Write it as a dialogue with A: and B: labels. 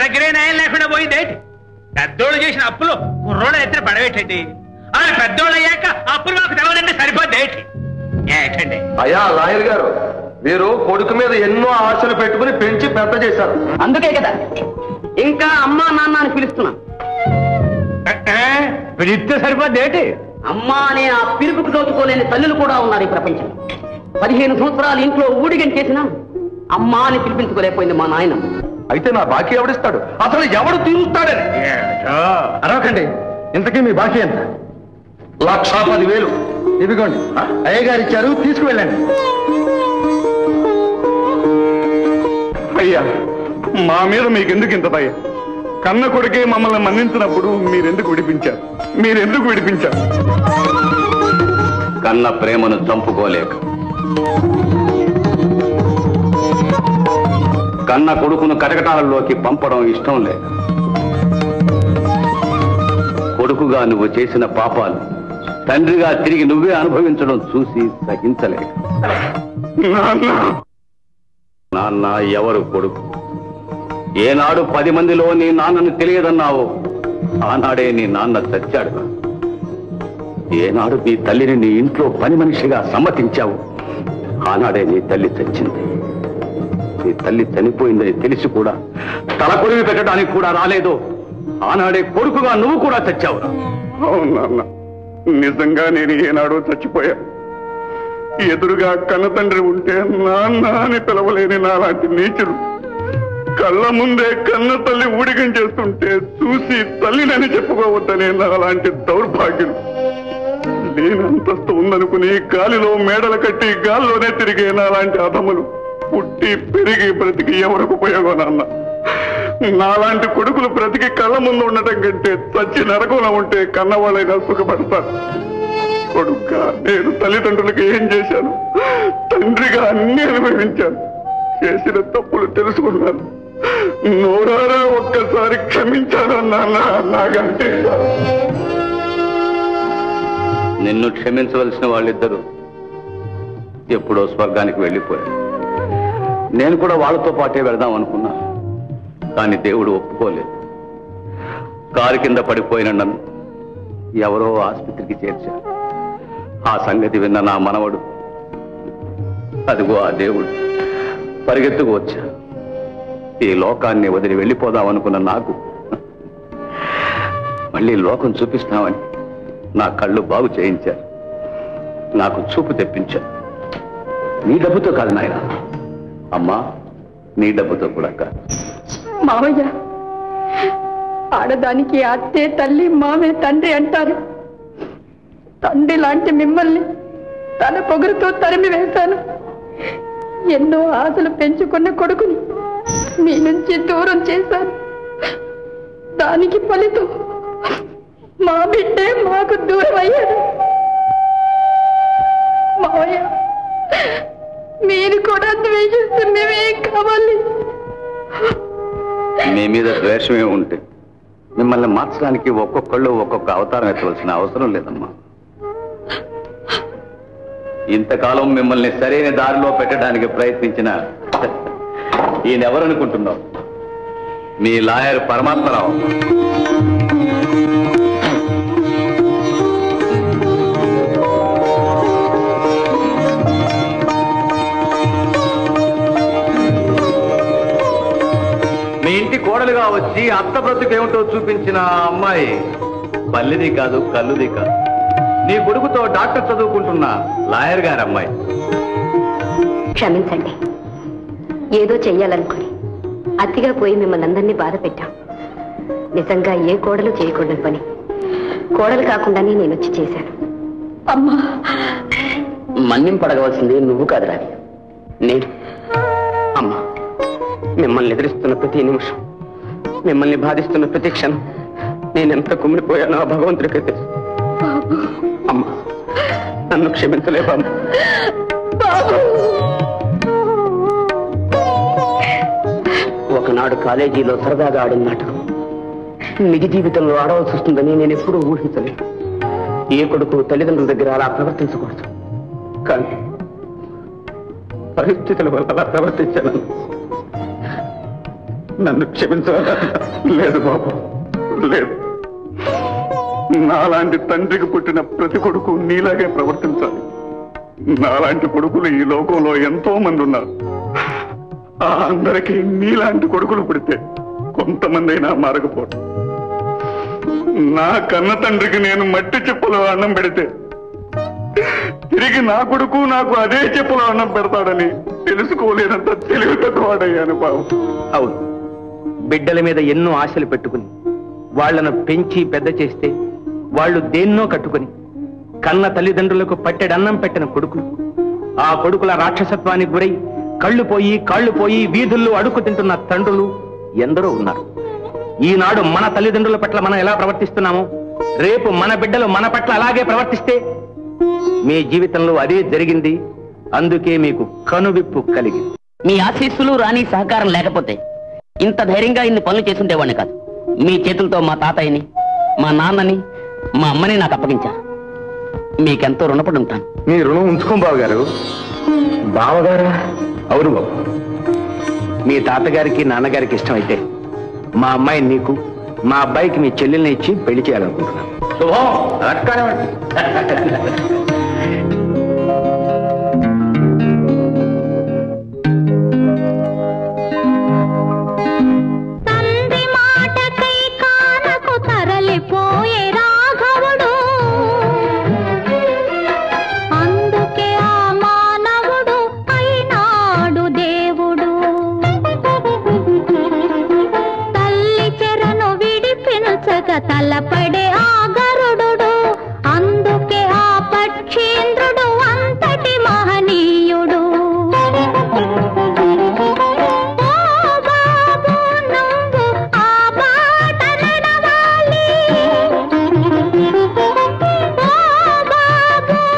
A: దగ్గరే న్యాయం లేకుండా పోయిందేంటి పెద్దోళ్ళు చేసిన అప్పులు కుర్రోళ్ళు ఎత్తున పడవేటండి ఆ పెద్దోళ్ళు అయ్యాక అప్పులు మాకు తెలవదంటే సరిపోద్ది ఏంటి ఏటండి
B: అయ్యా లాయర్ గారు మీరు కొడుకు మీద ఎన్నో ఆశలు పెట్టుకుని పెంచి పెద్ద చేశారు
C: అందుకే కదా ఇంకా అమ్మా నాన్న అని పిలుస్తున్నా
A: పిలిస్తే సరిపోద్ది ఏంటి
C: అమ్మా అనే ఆ పిలుపుకు దోచుకోలేని తల్లులు కూడా ఉన్నారు ఈ ప్రపంచంలో పదిహేను సంవత్సరాలు ఇంట్లో ఊడిగం చేసినా అమ్మా అని పిలిపించుకోలేకపోయింది మా నాయన
B: అయితే నా బాకీ ఎవడిస్తాడు అసలు ఎవడు తీరుస్తాడని
D: అరవకండి ఇంతకీ మీ బాకీ ఎంత
B: లక్ష పదివేలు
D: ఇదిగోండి అయ్యగారు ఇచ్చారు తీసుకువెళ్ళండి
E: అయ్యా మా మీద మీకెందుకు ఇంత భయం కన్న కొడుకే మమ్మల్ని మన్నించినప్పుడు మీరెందుకు విడిపించారు మీరెందుకు విడిపించారు
F: కన్న ప్రేమను చంపుకోలేక కన్న కొడుకును కటకటాలలోకి పంపడం ఇష్టం లేక కొడుకుగా నువ్వు చేసిన పాపాలు తండ్రిగా తిరిగి నువ్వే అనుభవించడం చూసి సహించలేక
E: నాన్న
F: నాన్న ఎవరు కొడుకు ఏనాడు పది మందిలో నీ నాన్నను తెలియదన్నావో ఆనాడే నీ నాన్న చచ్చాడు ఏనాడు నీ తల్లిని నీ ఇంట్లో పని మనిషిగా సమ్మతించావు ఆనాడే నీ తల్లి చచ్చింది నీ తల్లి చనిపోయిందని తెలిసి కూడా తల కొరివి పెట్టడానికి కూడా రాలేదో ఆనాడే కొడుకుగా నువ్వు కూడా చచ్చావురా
E: అవును నాన్న నిజంగా నేను ఏనాడో చచ్చిపోయా ఎదురుగా కన్న తండ్రి ఉంటే నాన్న అని పిలవలేని నాలాంటి నీచులు కళ్ళ ముందే కన్న తల్లి ఊడిగం చేస్తుంటే చూసి తల్లినని చెప్పుకోవద్దనే నాలాంటి దౌర్భాగ్యులు నేను అంతస్తు ఉందనుకుని గాలిలో మేడలు కట్టి గాల్లోనే తిరిగే నాలాంటి అధములు పుట్టి పెరిగి బ్రతికి ఎవరికి ఉపయోగం నాన్న నాలాంటి కొడుకులు బ్రతికి కళ్ళ ముందు ఉండటం కంటే చచ్చి నరకంలో ఉంటే కన్నవాళ్ళైనా సుఖపడతారు కొడుక నేను తల్లిదండ్రులకు ఏం చేశాను తండ్రిగా అన్ని అనుభవించాను చేసిన తప్పులు తెలుసుకున్నాను నోరారా ఒక్కసారి క్షమించాను నాన్న నాకంటే
F: నిన్ను క్షమించవలసిన వాళ్ళిద్దరూ ఎప్పుడో స్వర్గానికి వెళ్ళిపోయారు నేను కూడా వాళ్ళతో పాటే వెళదాం అనుకున్నాను కానీ దేవుడు ఒప్పుకోలేదు కారు కింద పడిపోయిన నన్ను ఎవరో ఆసుపత్రికి చేర్చారు ఆ సంగతి విన్న నా మనవడు అదిగో ఆ దేవుడు పరిగెత్తుకు వచ్చా ఈ లోకాన్ని వదిలి వెళ్ళిపోదాం అనుకున్న నాకు మళ్ళీ లోకం చూపిస్తామని నా కళ్ళు బాగు చేయించారు నాకు చూపు తెప్పించారు నీ డబ్బుతో కాదు నాయన అమ్మా నీ డబ్బుతో కూడా కాదు
G: మావయ్య ఆడదానికి అత్తే తల్లి మామే తండ్రి అంటారు తండ్రి లాంటి మిమ్మల్ని తన పొగరుతో తరిమి వేశాను ఎన్నో ఆశలు పెంచుకున్న కొడుకుని మీ నుంచి దూరం చేశాను దానికి ఫలితం మా బిడ్డే మాకు దూరం అయ్యాడు మావయ్య మీరు కూడా ద్వేషిస్తే మేమేం కావాలి
F: మీ మీద ద్వేషమే ఉంటే మిమ్మల్ని మార్చడానికి ఒక్కొక్కళ్ళు ఒక్కొక్క అవతారం ఎత్తవలసిన అవసరం లేదమ్మా ఇంతకాలం మిమ్మల్ని సరైన దారిలో పెట్టడానికి ప్రయత్నించిన ఈయన ఎవరనుకుంటున్నావు మీ లాయర్ పరమాత్మరావు మీ ఇంటి కోడలుగా వచ్చి అత్త బ్రతుకేమిటో చూపించిన ఆ అమ్మాయి పల్లిది కాదు కల్లుది కాదు నీ కొడుకుతో డాక్టర్ చదువుకుంటున్న లాయర్ గారి అమ్మాయి
H: క్షమించండి ఏదో చెయ్యాలనుకుని అతిగా పోయి మిమ్మల్ని అందరినీ బాధ పెట్టాం నిజంగా ఏ కోడలు చేయకూడని పని కోడలు కాకుండానే నేను వచ్చి చేశాను
G: అమ్మా
C: మన్నింపడగవలసింది నువ్వు కాదు రావి నేను అమ్మా మిమ్మల్ని ఎదిరిస్తున్న ప్రతి నిమిషం మిమ్మల్ని బాధిస్తున్న ప్రతి క్షణం నేనెంత కుమిలిపోయానో ఆ భగవంతుడికే తెలుసు అమ్మా నన్ను క్షమించలేవా ఒకనాడు కాలేజీలో సరదాగా ఆడిన నాటకం నిజ జీవితంలో ఆడవలసి వస్తుందని నేను ఎప్పుడూ ఊహించలేదు ఏ కొడుకు తల్లిదండ్రుల దగ్గర అలా ప్రవర్తించకూడదు కానీ పరిస్థితుల వల్ల అలా ప్రవర్తించాను
D: నన్ను క్షమించవా
E: లేదు బాబు లేదు నాలాంటి తండ్రికి పుట్టిన ప్రతి కొడుకు నీలాగే ప్రవర్తించాలి నాలాంటి కొడుకులు ఈ లోకంలో ఎంతో మంది ఉన్నారు ఆ అందరికీ నీలాంటి కొడుకులు పుడితే కొంతమంది అయినా మారకపోవడం నా కన్న తండ్రికి నేను మట్టి చెప్పులో అన్నం పెడితే తిరిగి నా కొడుకు నాకు అదే చెప్పులో అన్నం పెడతాడని తెలుసుకోలేనంత తెలివి తక్కువాడయ్యాను బాబు
A: అవును బిడ్డల మీద ఎన్నో ఆశలు పెట్టుకుని వాళ్ళను పెంచి పెద్ద చేస్తే వాళ్ళు దేన్నో కట్టుకుని కన్న తల్లిదండ్రులకు పట్టెడన్నం పెట్టిన కొడుకులు ఆ కొడుకుల రాక్షసత్వానికి గురై కళ్ళు పోయి కాళ్ళు పోయి వీధుల్లో అడుక్కు తింటున్న తండ్రులు ఎందరో ఉన్నారు ఈనాడు మన తల్లిదండ్రుల పట్ల మనం ఎలా ప్రవర్తిస్తున్నామో రేపు మన బిడ్డలు మన పట్ల అలాగే ప్రవర్తిస్తే మీ జీవితంలో అదే జరిగింది అందుకే మీకు కనువిప్పు కలిగింది
C: మీ ఆశీస్సులు రాని సహకారం లేకపోతే ఇంత ధైర్యంగా ఇన్ని పనులు చేసుండేవాడిని కాదు మీ చేతులతో మా తాతయ్యని మా నాన్నని మా అమ్మని నాకు అప్పగించారు మీకెంతో రుణపడి ఉంటాను
D: మీ రుణం ఉంచుకోం బాబు గారు
A: బావగారా అవును బాబు మీ తాతగారికి నాన్నగారికి ఇష్టమైతే మా అమ్మాయి నీకు మా అబ్బాయికి మీ చెల్లెల్ని ఇచ్చి పెళ్లి చేయాలనుకుంటున్నాను
F: శుభం అక్కడే